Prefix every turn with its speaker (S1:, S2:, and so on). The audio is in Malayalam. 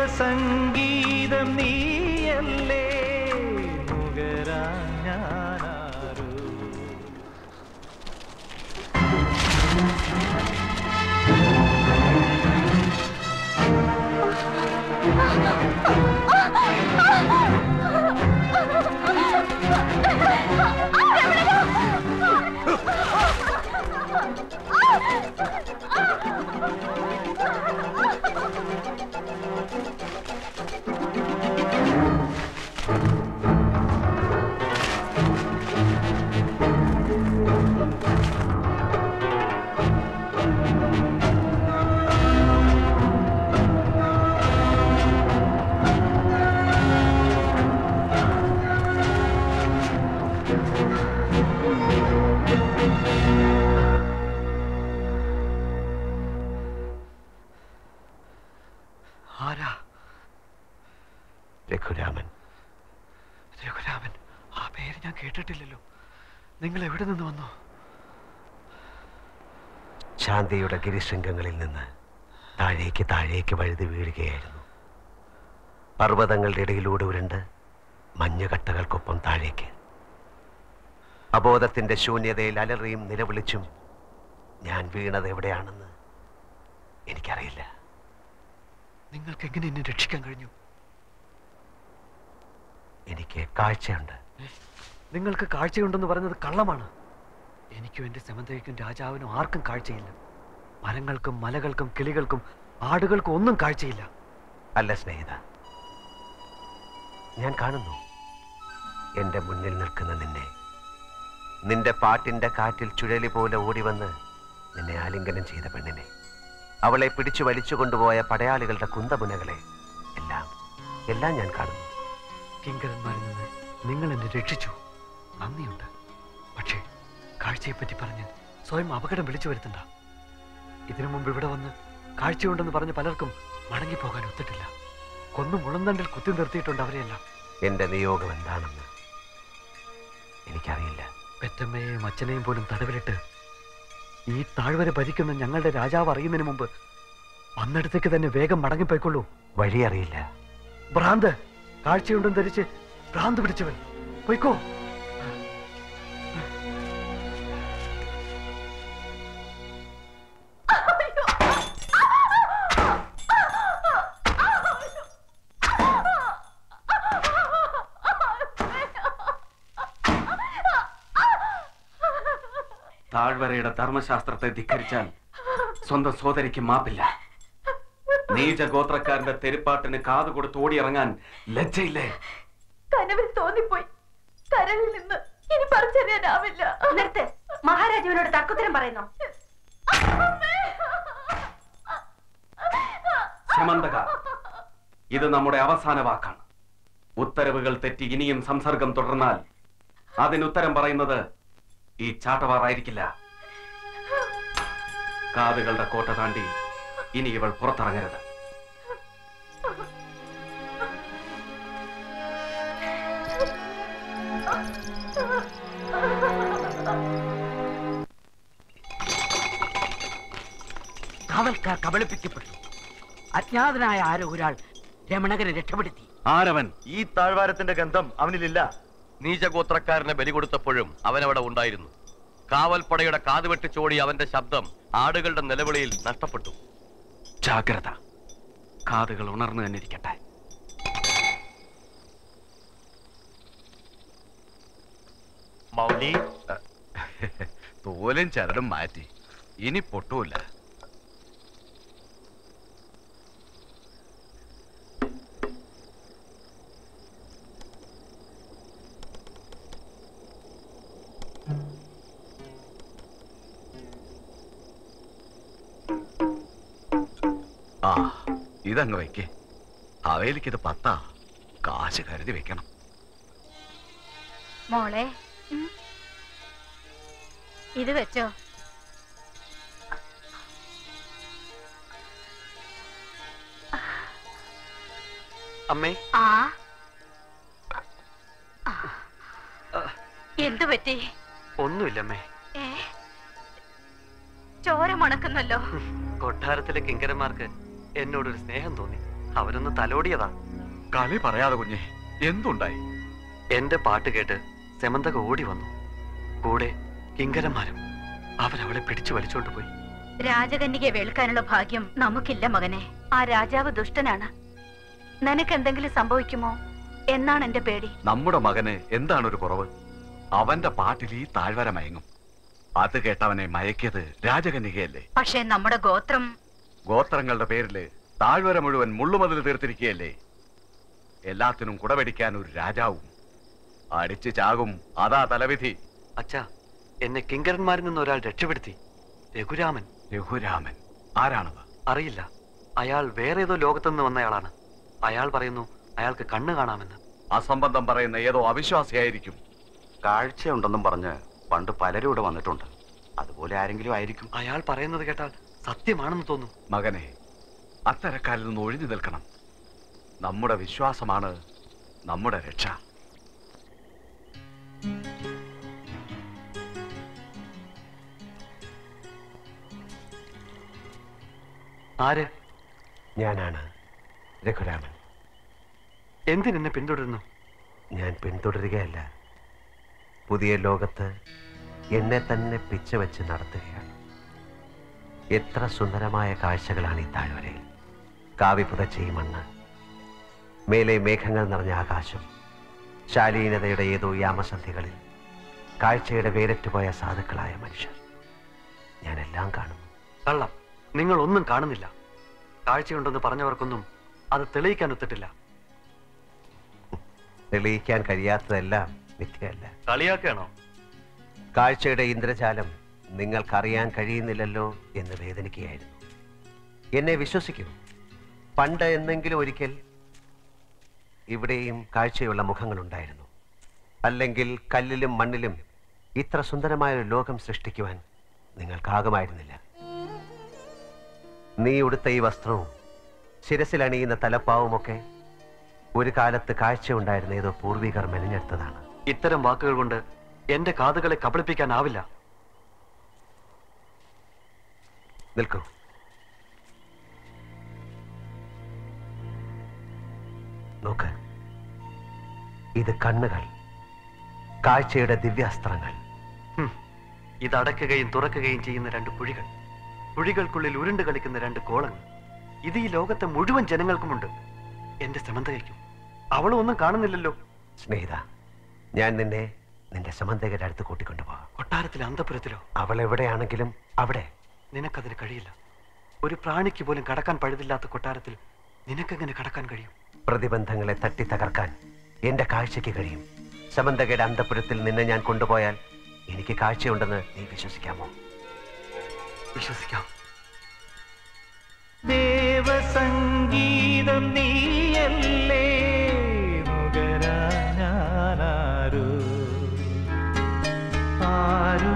S1: സംഗീതം നീയല്ലേ നുകരാൻ ഞാനാരോ
S2: ആരാ
S3: രഘുരാമൻ
S2: രഘുരാമൻ ആ പേര് ഞാൻ കേട്ടിട്ടില്ലല്ലോ നിങ്ങൾ എവിടെ നിന്ന് വന്നു
S3: ശാന്തിയുടെ ഗിരിശൃംഗങ്ങളിൽ നിന്ന് താഴേക്ക് താഴേക്ക് വഴുതി വീഴുകയായിരുന്നു പർവ്വതങ്ങളുടെ ഇടയിലൂടെ ഉരുണ്ട് മഞ്ഞുകട്ടകൾക്കൊപ്പം താഴേക്ക് അബോധത്തിന്റെ ശൂന്യതയിൽ അലറിയും നിലവിളിച്ചും ഞാൻ വീണത് എവിടെയാണെന്ന് എനിക്കറിയില്ല
S2: നിങ്ങൾക്ക് എങ്ങനെ എന്നെ രക്ഷിക്കാൻ കഴിഞ്ഞു
S3: എനിക്ക് കാഴ്ചയുണ്ട്
S2: നിങ്ങൾക്ക് കാഴ്ചയുണ്ടെന്ന് പറഞ്ഞത് കള്ളമാണ് എനിക്കും എന്റെ സെമന്തയ്ക്കും രാജാവിനും ആർക്കും കാഴ്ചയില്ല മരങ്ങൾക്കും മലകൾക്കും കിളികൾക്കും ആടുകൾക്കും ഒന്നും കാഴ്ചയില്ല
S3: അല്ല സ്നേഹിത ഞാൻ കാണുന്നു എന്റെ മുന്നിൽ നിൽക്കുന്ന നിന്നെ നിന്റെ പാട്ടിന്റെ കാറ്റിൽ ചുഴലി പോലെ ഓടിവന്ന് നിന്നെ ആലിംഗനം ചെയ്ത പെണ്ണിനെ അവളെ പിടിച്ചു വലിച്ചു കൊണ്ടുപോയ പടയാളികളുടെ കുന്തമുനകളെ എല്ലാം എല്ലാം ഞാൻ കാണുന്നു
S2: കിങ്കരന്മാരിൽ നിന്ന് നിങ്ങൾ എന്നെ രക്ഷിച്ചു നന്ദിയുണ്ട് പക്ഷേ കാഴ്ചയെപ്പറ്റി പറഞ്ഞ് സ്വയം അപകടം വിളിച്ചു വരുത്തണ്ട ഇതിനു മുമ്പ് ഇവിടെ വന്ന് കാഴ്ചയുണ്ടെന്ന് പറഞ്ഞ് പലർക്കും മടങ്ങിപ്പോകാൻ ഒത്തിട്ടില്ല കൊന്നു മുളന്തണ്ടിൽ കുത്തി നിർത്തിയിട്ടുണ്ട് അവരെയെല്ലാം
S3: എന്റെ നിയോഗം എന്താണെന്ന് എനിക്കറിയില്ല
S2: പെറ്റമ്മയെയും അച്ഛനെയും പോലും തടവിലിട്ട് ഈ താഴ്വര ഭരിക്കുന്ന ഞങ്ങളുടെ രാജാവ് അറിയുന്നതിന് മുമ്പ് വന്നിടത്തേക്ക് തന്നെ വേഗം മടങ്ങിപ്പോയിക്കൊള്ളൂ
S3: വഴി അറിയില്ല
S2: ഭ്രാന്ത് കാഴ്ചയുണ്ടെന്ന് ധരിച്ച് ഭ്രാന്ത് പിടിച്ചവൻ പോയിക്കോ
S4: താഴ്വരയുടെ ധർമ്മശാസ്ത്രത്തെ ധിക്കരിച്ചാൽ സ്വന്തം സോദരിക്ക് മാപ്പില്ല നീചഗോത്രക്കാരന്റെ തെരുപ്പാട്ടിന് കാതു കൊടുത്ത് ഓടിയിറങ്ങാൻ ലജ്ജയില്ലേ
S5: കനവിൽ തോന്നിപ്പോയി കരളിൽ നിന്ന് ഇനി പറിച്ചറിയാനാവില്ല
S6: നിർത്ത് മഹാരാജാവിനോട് തർക്കുത്തരം പറയുന്നു
S4: ശമന്തക ഇത് നമ്മുടെ അവസാന വാക്കാണ് ഉത്തരവുകൾ തെറ്റി ഇനിയും സംസർഗം തുടർന്നാൽ അതിനുത്തരം പറയുന്നത് ഈ ചാട്ടവാറായിരിക്കില്ല കാതുകളുടെ കോട്ട താണ്ടി ഇനി ഇവൾ പുറത്തിറങ്ങരുത്
S7: കാവൽക്കാർ കബളിപ്പിക്കപ്പെട്ടു അജ്ഞാതനായ ആരോ ഒരാൾ രമണകരെ രക്ഷപ്പെടുത്തി
S8: ആരവൻ ഈ താഴ്വാരത്തിന്റെ ഗന്ധം അവനിലില്ല നീചഗോത്രക്കാരനെ ബലി കൊടുത്തപ്പോഴും അവനവിടെ ഉണ്ടായിരുന്നു കാവൽപ്പടയുടെ കാതുവെട്ടിച്ചോടി അവന്റെ ശബ്ദം ആടുകളുടെ നിലവിളിയിൽ നഷ്ടപ്പെട്ടു
S4: ജാഗ്രത കാതുകൾ ഉണർന്നു തന്നെ ഇരിക്കട്ടെ
S8: മൗലി തോലും ചരടും മാറ്റി ഇനി പൊട്ടൂല ആ ഇതങ്ങ് വയ്ക്കേ അവയിലേക്ക് ഇത് പത്താ കാശ് കരുതി വെക്കണം
S6: മോളെ ഇത് വെച്ചോ
S2: അമ്മേ
S6: ആ എന്തു പറ്റി
S2: ഒന്നുമില്ലമ്മേ
S6: ഏ ചോര മണക്കുന്നല്ലോ
S2: കൊട്ടാരത്തിലെ കിങ്കരന്മാർക്ക് എന്നോടൊരു സ്നേഹം തോന്നി അവരൊന്ന് തലോടിയതാ
S9: കളി പറയാതെ കുഞ്ഞെ എന്തുണ്ടായി
S2: എന്റെ പാട്ട് കേട്ട് സെമന്തക ഓടി വന്നു കൂടെ കിങ്കരന്മാരും അവരവളെ പിടിച്ചു വലിച്ചോണ്ട് പോയി
S6: രാജകന്യകയെ വേൾക്കാനുള്ള ഭാഗ്യം നമുക്കില്ല മകനെ ആ രാജാവ് ദുഷ്ടനാണ് നിനക്ക് എന്തെങ്കിലും സംഭവിക്കുമോ എന്നാണ് എന്റെ പേടി
S9: നമ്മുടെ മകന് എന്താണ് ഒരു കുറവ് അവന്റെ പാട്ടിൽ ഈ താഴ്വര മയങ്ങും അത് കേട്ടവനെ മയക്കിയത് രാജകന്യകയല്ലേ
S6: പക്ഷേ നമ്മുടെ ഗോത്രം
S9: ഗോത്രങ്ങളുടെ പേരില് താഴ്വര മുഴുവൻ മുള്ളുമതിൽ തീർത്തിരിക്കുകയല്ലേ എല്ലാത്തിനും കുടപിടിക്കാൻ ഒരു രാജാവും അടിച്ചു ചാകും അതാ തലവിധി
S2: അച്ഛാ എന്നെ കിങ്കരന്മാരിൽ നിന്ന് ഒരാൾ രക്ഷപ്പെടുത്തി രഘുരാമൻ
S9: രഘുരാമൻ ആരാണത്
S2: അറിയില്ല അയാൾ വേറെ ഏതോ ലോകത്തുനിന്ന് വന്നയാളാണ് അയാൾ പറയുന്നു അയാൾക്ക് കണ്ണ് കാണാമെന്ന്
S9: അസംബന്ധം പറയുന്ന ഏതോ അവിശ്വാസിയായിരിക്കും
S4: കാഴ്ചയുണ്ടെന്നും പറഞ്ഞ് പണ്ട് പലരും ഇവിടെ വന്നിട്ടുണ്ട് അതുപോലെ ആരെങ്കിലും ആയിരിക്കും
S2: അയാൾ പറയുന്നത് കേട്ടാൽ സത്യമാണെന്ന് തോന്നും
S9: മകനെ അത്തരക്കാരിൽ നിന്ന് ഒഴിഞ്ഞു നിൽക്കണം നമ്മുടെ വിശ്വാസമാണ് നമ്മുടെ രക്ഷ
S2: ആര്
S3: ഞാനാണ് രഘുരാമൻ
S2: എന്തിനെന്നെ പിന്തുടരുന്നു
S3: ഞാൻ പിന്തുടരുകയല്ല പുതിയ ലോകത്ത് എന്നെ തന്നെ പിച്ച വെച്ച് നടത്തുകയാണ് എത്ര സുന്ദരമായ കാഴ്ചകളാണ് ഈ താഴ്വരയിൽ കാവി പുതച്ച ഈ മണ്ണ് മേലെ മേഘങ്ങൾ നിറഞ്ഞ ആകാശം ശാലീനതയുടെ ഏതോ യാമസന്ധികളിൽ കാഴ്ചയുടെ വേരറ്റുപോയ സാധുക്കളായ മനുഷ്യർ ഞാനെല്ലാം കാണുന്നു
S2: കള്ളം നിങ്ങൾ ഒന്നും കാണുന്നില്ല കാഴ്ചയുണ്ടെന്ന് പറഞ്ഞവർക്കൊന്നും അത് തെളിയിക്കാൻ ഒത്തിട്ടില്ല
S3: തെളിയിക്കാൻ കഴിയാത്തതെല്ലാം മിഥ്യയല്ല
S2: കളിയാക്കുകയാണോ
S3: കാഴ്ചയുടെ ഇന്ദ്രജാലം നിങ്ങൾക്കറിയാൻ കഴിയുന്നില്ലല്ലോ എന്ന് വേദനിക്കുകയായിരുന്നു എന്നെ വിശ്വസിക്കൂ പണ്ട് എന്നെങ്കിലും ഒരിക്കൽ ഇവിടെയും കാഴ്ചയുള്ള മുഖങ്ങളുണ്ടായിരുന്നു അല്ലെങ്കിൽ കല്ലിലും മണ്ണിലും ഇത്ര സുന്ദരമായ ഒരു ലോകം സൃഷ്ടിക്കുവാൻ നിങ്ങൾക്കാകുമായിരുന്നില്ല നീ ഉടുത്ത ഈ വസ്ത്രവും ശിരസിലണിയുന്ന തലപ്പാവുമൊക്കെ ഒരു കാലത്ത് കാഴ്ചയുണ്ടായിരുന്ന ഏതോ പൂർവികർ മെനഞ്ഞെടുത്തതാണ്
S2: ഇത്തരം വാക്കുകൾ കൊണ്ട് എന്റെ കാതുകളെ കബളിപ്പിക്കാനാവില്ല
S3: നിൽക്കൂ നോക്ക് ഇത് കണ്ണുകൾ കാഴ്ചയുടെ ദിവ്യാസ്ത്രങ്ങൾ
S2: ഹും. ഇത് അടയ്ക്കുകയും തുറക്കുകയും ചെയ്യുന്ന രണ്ട് കുഴികൾ കുഴികൾക്കുള്ളിൽ ഉരുണ്ട് കളിക്കുന്ന രണ്ട് കോളങ്ങൾ ഇത് ഈ ലോകത്തെ മുഴുവൻ ജനങ്ങൾക്കുമുണ്ട് എന്റെ സമന്തകയ്ക്കും അവളും ഒന്നും കാണുന്നില്ലല്ലോ
S3: സ്നേഹിത ഞാൻ നിന്നെ നിന്റെ സമന്തകയുടെ അടുത്ത് കൂട്ടിക്കൊണ്ടുപോകാം
S2: കൊട്ടാരത്തിലെ അന്തപുരത്തിലോ
S3: അവൾ എവിടെയാണെങ്കിലും അവിടെ
S2: നിനക്കതിന് കഴിയില്ല ഒരു പ്രാണിക്ക് പോലും കടക്കാൻ പഴുതില്ലാത്ത കൊട്ടാരത്തിൽ നിനക്കെങ്ങനെ കടക്കാൻ കഴിയും
S3: പ്രതിബന്ധങ്ങളെ തട്ടി തകർക്കാൻ എന്റെ കാഴ്ചയ്ക്ക് കഴിയും സമന്തകയുടെ അന്തപുരത്തിൽ നിന്നെ ഞാൻ കൊണ്ടുപോയാൽ എനിക്ക് കാഴ്ചയുണ്ടെന്ന് നീ വിശ്വസിക്കാമോ
S2: വിശ്വസിക്കാം
S1: ദേവസംഗീതം നീയല്ലേ മുകരാ ഞാനാരോ ആരോ